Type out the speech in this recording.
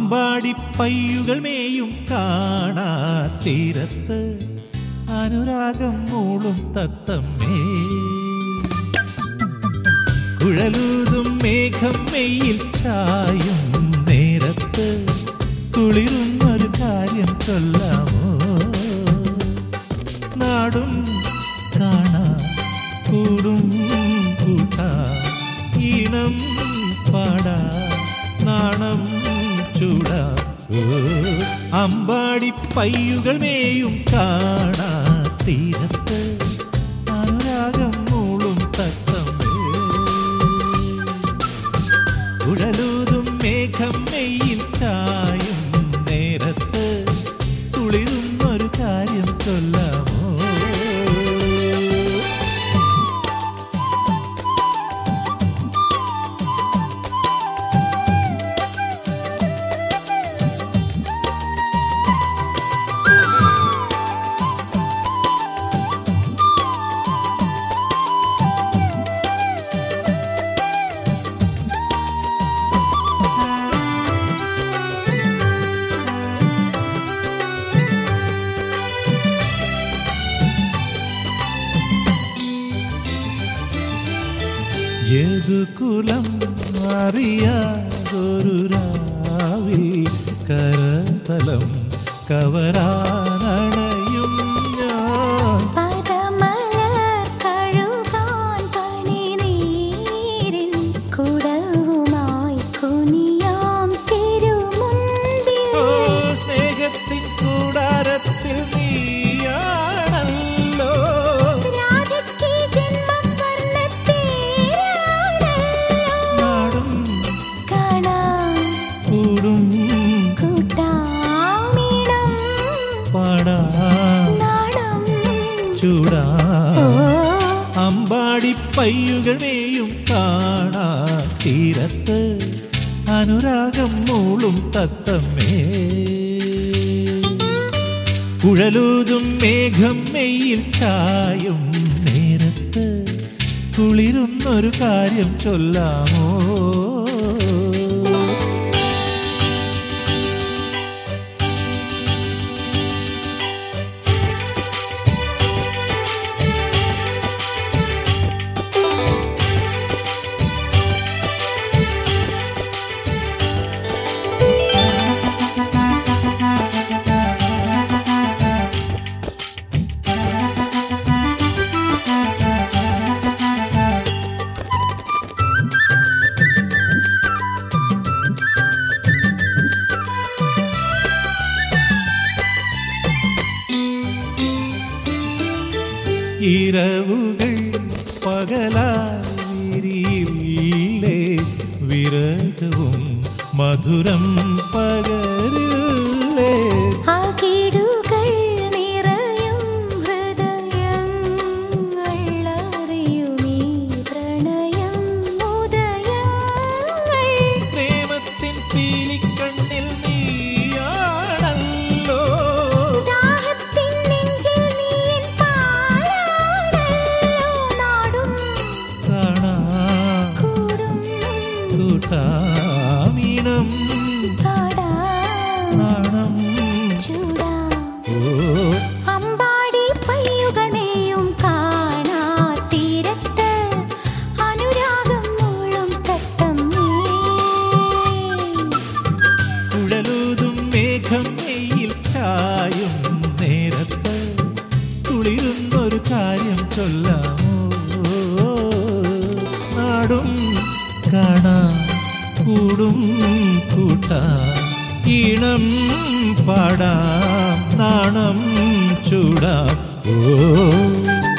അമ്പാടി പയ്യുകൾ മേയും കാണാ തീരത്ത് അനുരാഗം മൂളും തത്തമ്മേ കുഴലൂതും മേഘം മെയ്യിൽ ചായും നേരത്ത് കുളിരും ഒരു കാര്യം ചൊല്ലാമോ നാടും കാണാ കൂടും കൂട്ടാ ഈണം പാടാ നാണം ചൂടാ ഓ, അമ്പാടി പയ്യുകൾ മേയും കാണാ തീരത്ത് അനുരാഗം മൂളും തത്തമ്മേ ഉഴലൂതും മേഘം മെയ്യിൽ ചായും നേരത്ത് കുളിരും ഒരു കാര്യം ചൊല്ലാമോ ഏതു കുലം അറിയാതൊരു രാവിൽ കരതലം കവരാനണയും ഞാൻ പദമലർ കഴുകാൻ പനിനീരിൻ കുടവുമായി കുനിയാം തിരുമുൻപിൽ ഓ സ്നേഹത്തിൻ കൂടാരത്തിൽ നീയാണല്ലോ രാധയ്ക്ക് ജന്മം വർണ്ണത്തേരാണല്ലോ നാടും കാണാം കൂടും കൂട്ടാമിടം പാടാ നാണം ചൂടാ ഓ അമ്പാടി പയ്യുകൾ മേയും കാണാ തീരത്ത് അനുരാഗം മൂളും തത്തമ്മേ കുഴലൂതും മേഘം മെയ്യിൽ ചായും നേരത്ത് കുളിരുന്നൊരു കാര്യം ചൊല്ലാമോ ഇരവുകൾ പകലായിരിയില്ലേ വിരകവും മധുരം പകരില്ലേ അകിടുകൾ നിറയും ഹൃദയങ്ങൾ അറിയുമീ പ്രണയം ഉദയങ്ങൾ പ്രേമത്തിൻ പീലിക്കണ്ണിൽ നീയാണല്ലോ ദാഹത്തിൻ നെഞ്ചിൽ നീൻ പാലാണല്ലോ നാടും കാണാ കൂടും കൂട്ടാമീണം പാടാം നാണം ചൂടാം ഓ അമ്പാടി പയ്യുകളെയും കാണാ തീരത്ത് അനുരാഗം മൂളും തത്തമ്മേ കുഴലൂതും മേഘം മെയ്യിൽ ചായും നേരത്ത് കുളിരുന്നൊരു കാര്യം ചൊല്ലാമോ നാടും കാണാം കൂടും കൂട്ടാം ഈണം പാടാം നാണം ചൂടാം ഓ